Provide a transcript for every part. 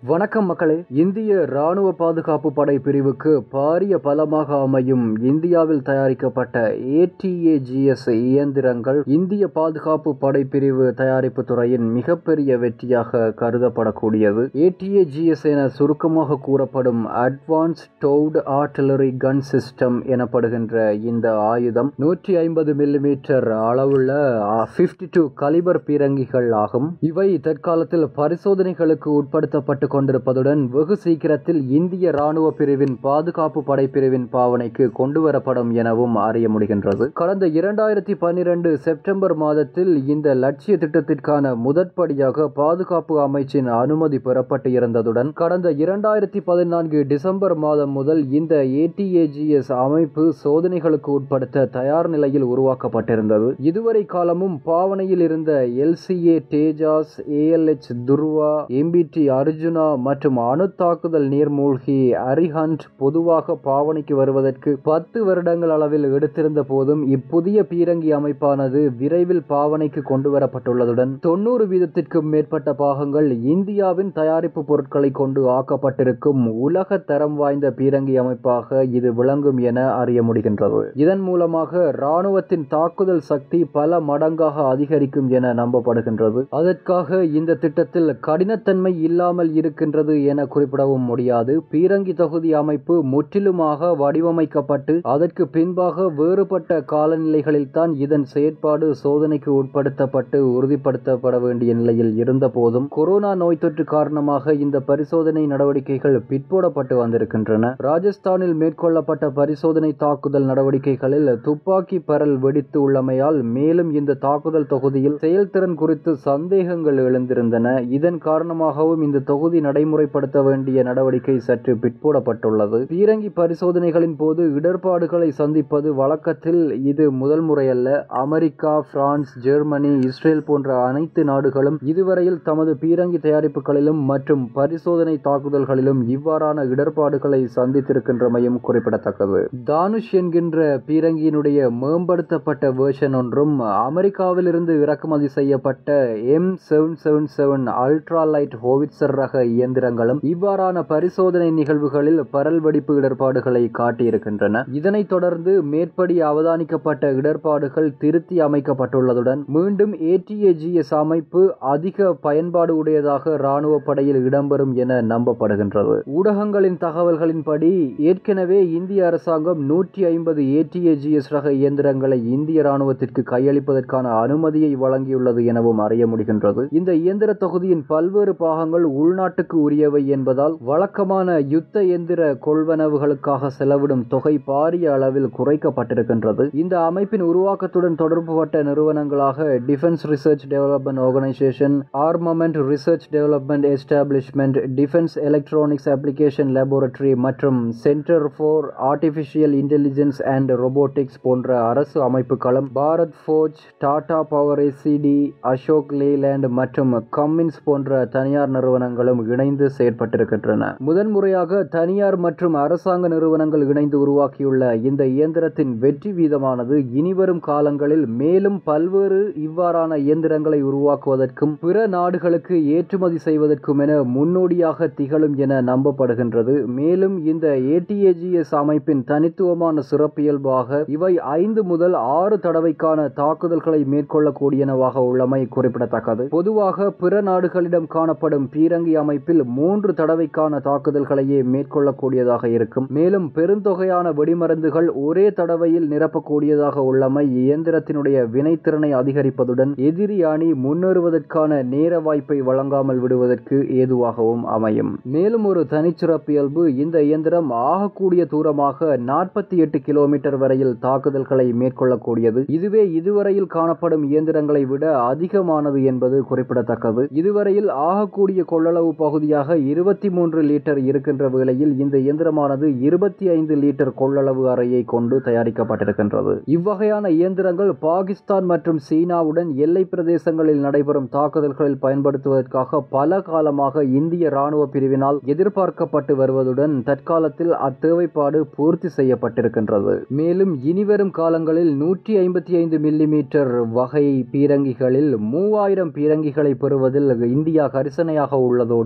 வணக்கம் மக்களே இந்திய ராணுவ பாதுகாப்பு படை பிரிவுக்கு பாரிய பலமாக அமையும் இந்தியாவில் தயாரிக்கப்பட்ட ஏடிஏஜிஎஸ் இயந்திரங்கள் இந்திய பாதுகாப்பு படை பிரிவு தயாரிப்பு துறையின் மிகப்பெரிய வெற்றியாக கருதப்படக்கூடியது ஏடிஏஜிஎஸ் என சுருக்கமாக கூறப்படும் advance towed artillery gun system எனப்படுகின்ற இந்த ஆயுதம் நூற்றி ஐம்பது மில்லிமீட்டர் அளவுள்ள பிப்டி டூ கலிபர் பீரங்கிகள் ஆகும் இவை தற்காலத்தில் பரிசோதனைகளுக்கு உட்படுத்தப்பட்டு கொண்டிருப்பதுடன் வெகு சீக்கிரத்தில் இந்திய ராணுவ பிரிவின் பாதுகாப்பு படை பிரிவின் பாவனைக்கு கொண்டுவரப்படும் எனவும் அறிய முடிகின்றது கடந்த இரண்டாயிரத்தி பன்னிரண்டு செப்டம்பர் மாதத்தில் இந்த லட்சிய திட்டத்திற்கான முதற்படியாக பாதுகாப்பு அமைச்சின் அனுமதி பெறப்பட்டு இருந்ததுடன் கடந்த இரண்டாயிரத்தி பதினான்கு டிசம்பர் மாதம் முதல் இந்த ஏடிஏஜிஎஸ் அமைப்பு சோதனைகளுக்கு உட்படுத்த தயார் நிலையில் உருவாக்கப்பட்டிருந்தது இதுவரை காலமும் பாவனையில் இருந்த L C A Tejas A L H Dhruva M B T Arjuna மற்றும் அணு தாக்குதல் நீர்மூழ்கி அரிஹண்ட் பொதுவாக பாவனைக்கு வருவதற்கு பத்து வருடங்கள் அளவில் எடுத்திருந்த போதும் இப்புதிய பீரங்கி அமைப்பானது விரைவில் பாவனைக்கு கொண்டு வரப்பட்டுள்ளதுடன் தொண்ணூறு வீதத்திற்கும் மேற்பட்ட பாகங்கள் இந்தியாவின் தயாரிப்பு பொருட்களை கொண்டு ஆக்கப்பட்டிருக்கும் உலக தரம் வாய்ந்த பீரங்கி அமைப்பாக இது விளங்கும் என அறிய முடிகின்றது இதன் மூலமாக இராணுவத்தின் தாக்குதல் சக்தி பல மடங்காக அதிகரிக்கும் என நம்பப்படுகின்றது அதற்காக இந்த திட்டத்தில் கடினத்தன்மை இல்லாமல் இருக்கின்றது என குறிப்பிடவும் முடியாது பீரங்கி தொகுதி அமைப்பு முற்றிலுமாக வடிவமைக்கப்பட்டு அதற்கு பின்பாக வேறுபட்ட காலநிலைகளில் தான் இதன் செயற்பாடு சோதனைக்கு உட்படுத்தப்பட்டு உறுதிப்படுத்தப்பட வேண்டிய நிலையில் இருந்த போதும் கொரோனா நோய் தொற்று காரணமாக இந்த பரிசோதனை நடவடிக்கைகள் பிற்போடப்பட்டு வந்திருக்கின்றன ராஜஸ்தானில் மேற்கொள்ளப்பட்ட பரிசோதனை தாக்குதல் நடவடிக்கைகளில் துப்பாக்கி பரல் வெடித்து உள்ளமையால் மேலும் இந்த தாக்குதல் தொகுதியில் செயல்திறன் குறித்து சந்தேகங்கள் எழுந்திருந்தன இதன் காரணமாகவும் இந்த தொகுதி நடைமுறைப்படுத்த வேண்டிய நடவடிக்கை சற்று பிற்போடப்பட்டுள்ளது பீரங்கி பரிசோதனைகளின் போது இடர்பாடுகளை சந்திப்பது வழக்கத்தில் இது முதல் முறையல்ல அமெரிக்கா பிரான்ஸ் ஜெர்மனி இஸ்ரேல் போன்ற அனைத்து நாடுகளும் இதுவரையில் தமது பீரங்கி தயாரிப்புகளிலும் மற்றும் பரிசோதனை தாக்குதல்களிலும் இவ்வாறான இடர்பாடுகளை சந்தித்திருக்கின்றமையும் குறிப்பிடத்தக்கது தானுஷ் என்கின்ற பீரங்கியினுடைய மேம்படுத்தப்பட்ட வேர்ஷன் ஒன்றும் அமெரிக்காவிலிருந்து இறக்குமதி செய்யப்பட்ட M seven seven seven ultra light howitzer ரக இயந்திரங்களும் இவ்வாறான பரிசோதனை நிகழ்வுகளில் பரல் வெடிப்பு இடர்பாடுகளை காட்டியிருக்கின்றன இதனைத் தொடர்ந்து மேற்படி அவதானிக்கப்பட்ட இடர்பாடுகள் திருத்தி அமைக்கப்பட்டுள்ளதுடன் மீண்டும் ஏடிஏஜிஎஸ் அமைப்பு அதிக பயன்பாடு உடையதாக இராணுவ படையில் இடம்பெறும் என நம்பப்படுகின்றது ஊடகங்களின் தகவல்களின்படி ஏற்கனவே இந்திய அரசாங்கம் நூற்றி ஐம்பது ஏடிஏஜிஎஸ் ரக இயந்திரங்களை இந்திய ராணுவத்திற்கு கையளிப்பதற்கான அனுமதியை வழங்கியுள்ளது எனவும் அறிய முடிகின்றது இந்த இயந்திர தொகுதியின் பல்வேறு பாகங்கள் உள்நாட்டுக்கு உரியவை என்பதால் வழக்கமான யுத்த எந்திர கொள்வனவுகளுக்காக செலவிடும் தொகை பாரிய அளவில் குறைக்கப்பட்டிருக்கின்றது இந்த அமைப்பின் உருவாக்கத்துடன் தொடர்புபட்ட நிறுவனங்களாக defence research development organisation armament research development establishment defence electronics application laboratory மற்றும் centre for artificial intelligence and robotics போன்ற அரசு அமைப்புகளும் பாரத் ஃபோர்ஜ் டாடா பவர் எஸ்சிடி அசோக் லேலேண்ட் மற்றும் கம்மின்ஸ் போன்ற தனியார் நிறுவனங்களும் இணைந்து செயற்பட்டிருக்கின்றன முதன்முறையாக தனியார் மற்றும் அரசாங்க நிறுவனங்கள் இணைந்து உருவாக்கியுள்ள இந்த இயந்திரத்தின் வெற்றி வீதமானது இனிவரும் காலங்களில் மேலும் பல்வேறு இவ்வாறான இயந்திரங்களை உருவாக்குவதற்கும் பிற நாடுகளுக்கு ஏற்றுமதி செய்வதற்கும் என முன்னோடியாக திகழும் என நம்பப்படுகின்றது மேலும் இந்த ஏடிஏஜிஎஸ் அமைப்பின் தனித்துவமான சிறப்பியல்பாக இவை ஐந்து முதல் ஆறு தடவைக்கான தாக்குதல்களை மேற்கொள்ளக்கூடியனவாக உள்ளமை குறிப்பிடத்தக்கது பொதுவாக பிற நாடுகளிடம் காணப்படும் பீரங்கி அமைப்பில் மூன்று தடவைக்கான தாக்குதல்களையே மேற்கொள்ளக்கூடியதாக இருக்கும் மேலும் பெருந்தொகையான வெடிமருந்துகள் ஒரே தடவையில் நிரப்பக்கூடியதாக உள்ளமை இயந்திரத்தினுடைய வினைத்திறனை அதிகரிப்பதுடன் எதிரி அணி முன்னேறுவதற்கான நேர வாய்ப்பை வழங்காமல் விடுவதற்கு ஏதுவாகவும் அமையும் மேலும் ஒரு தனிச்சிறப்பியல்பு இந்த இயந்திரம் ஆகக்கூடிய தூரமாக நாற்பத்தி எட்டு கிலோமீட்டர் வரையில் தாக்குதல்களை மேற்கொள்ளக்கூடியது இதுவே இதுவரையில் காணப்படும் இயந்திரங்களை விட அதிகமானது என்பது குறிப்பிடத்தக்கது இதுவரையில் ஆகக்கூடிய கொள்ளளவு பகுதியாக இருபத்தி மூன்று லிட்டர் இருக்கின்ற வேளையில் இந்த இயந்திரமானது இருபத்தி ஐந்து லிட்டர் கொள்ளளவு அறையை கொண்டு தயாரிக்கப்பட்டிருக்கின்றது இவ்வகையான இயந்திரங்கள் பாகிஸ்தான் மற்றும் சீனாவுடன் எல்லை பிரதேசங்களில் நடைபெறும் தாக்குதல்களில் பயன்படுத்துவதற்காக பல காலமாக இந்திய ராணுவ பிரிவினால் எதிர்பார்க்கப்பட்டு வருவதுடன் தற்காலத்தில் அத்தேவைப்பாடு பூர்த்தி செய்யப்பட்டிருக்கின்றது மேலும் இனிவரும் காலங்களில் நூற்றி ஐம்பத்தி ஐந்து மில்லிமீட்டர் வகை பீரங்கிகளில் மூவாயிரம் பீரங்கிகளை பெறுவதில் இந்தியா கரிசனையாக உள்ளதோடு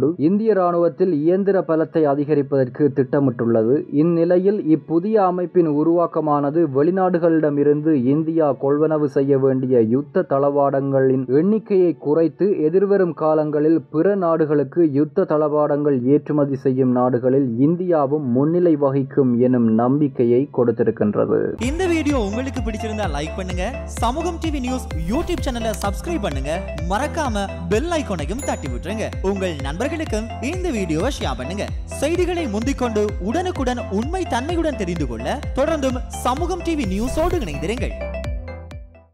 இந்திய ராணுவத்தில் இயந்திர பலத்தை அதிகரிப்பதற்கு திட்டமிட்டுள்ளது இந்நிலையில் இப்புதிய அமைப்பின் உருவாக்கமானது வெளிநாடுகளிடமிருந்து இந்தியா கொள்வனவு செய்ய வேண்டிய யுத்த தளவாடங்களின் எண்ணிக்கையை குறைத்து எதிர்வரும் காலங்களில் பிற நாடுகளுக்கு யுத்த தளவாடங்கள் ஏற்றுமதி செய்யும் நாடுகளில் இந்தியாவும் முன்னிலை வகிக்கும் எனும் நம்பிக்கையை கொடுத்திருக்கின்றது இந்த வீடியோ உங்களுக்கு பிடிச்சிருந்தா லைக் பண்ணுங்க சமூகம் டிவி நியூஸ் யூடியூப் சேனலை சப்ஸ்கிரைப் பண்ணுங்க மறக்காம பெல் ஐகானையும் தட்டி விட்டுருங்க உங்கள் நண்பர்களுக்கும் இந்த வீடியோவை ஷேர் பண்ணுங்க செய்திகளை முந்திக்கொண்டு உடனுக்குடன் உண்மை தன்மையுடன் தெரிந்து கொள்ள தொடர்ந்தும் சமூகம் டிவி நியூஸோடு இணைந்திருங்கள்